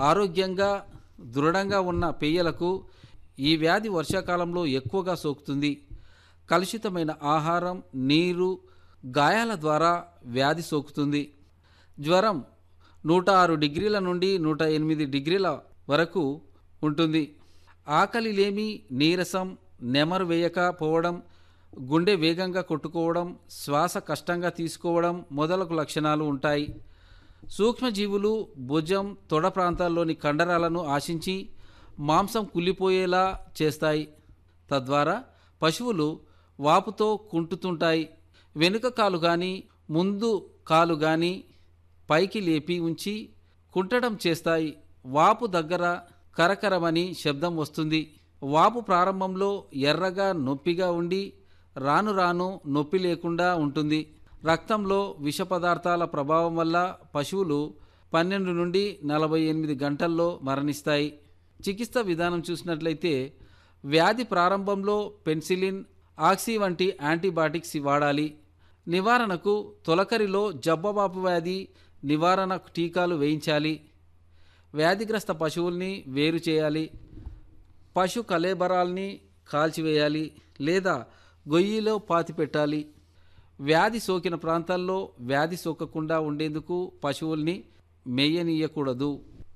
ఆరోగ్యంగా దృఢంగా ఉన్న పెయ్యలకు ఈ వ్యాధి వర్షాకాలంలో ఎక్కువగా సోకుతుంది కలుషితమైన ఆహారం నీరు గాయాల ద్వారా వ్యాధి సోకుతుంది జ్వరం నూట ఆరు డిగ్రీల నుండి నూట ఎనిమిది డిగ్రీల వరకు ఉంటుంది ఆకలి లేమి నీరసం నెమరు వేయకపోవడం గుండె వేగంగా కొట్టుకోవడం శ్వాస కష్టంగా తీసుకోవడం మొదలగు లక్షణాలు ఉంటాయి సూక్ష్మజీవులు భుజం తొడ ప్రాంతాల్లోని కండరాలను ఆశించి మాంసం కుళ్ళిపోయేలా చేస్తాయి తద్వారా పశువులు వాపుతో కుంటుతుంటాయి వెనుక కాలు కానీ ముందు కాలు కానీ పైకి లేపి ఉంచి కుంటడం చేస్తాయి వాపు దగ్గర కరకరమని శబ్దం వస్తుంది వాపు ప్రారంభంలో ఎర్రగా నొప్పిగా ఉండి రాను రాను నొప్పి లేకుండా ఉంటుంది రక్తంలో విష పదార్థాల ప్రభావం వల్ల పశువులు పన్నెండు నుండి నలభై ఎనిమిది గంటల్లో మరణిస్తాయి చికిత్స విధానం చూసినట్లయితే వ్యాధి ప్రారంభంలో పెన్సిలిన్ ఆక్సీ వంటి యాంటీబయాటిక్స్ వాడాలి నివారణకు తొలకరిలో జబ్బబాపు వ్యాధి నివారణ టీకాలు వేయించాలి వ్యాధిగ్రస్త పశువుల్ని వేరు చేయాలి పశు కలేబరాల్ని కాల్చివేయాలి లేదా గొయ్యిలో పాతిపెట్టాలి వ్యాధి సోకిన ప్రాంతాల్లో వ్యాధి సోకకుండా ఉండేందుకు పశువుల్ని మేయనీయకూడదు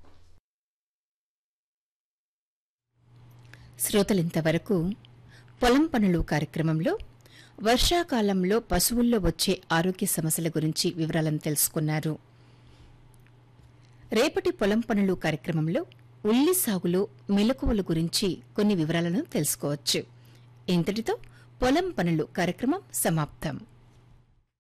శ్రోతలింతవరకు పొలం పనులు కార్యక్రమంలో వర్షాకాలంలో పశువుల్లో వచ్చే ఆరోగ్య సమస్యల గురించి వివరాలను తెలుసుకున్నారు రేపటి పొలం పనులు కార్యక్రమంలో ఉల్లి సాగులో మెలకువల గురించి కొన్ని వివరాలను తెలుసుకోవచ్చు ఇంతటితో పొలం పనులు కార్యక్రమం సమాప్తం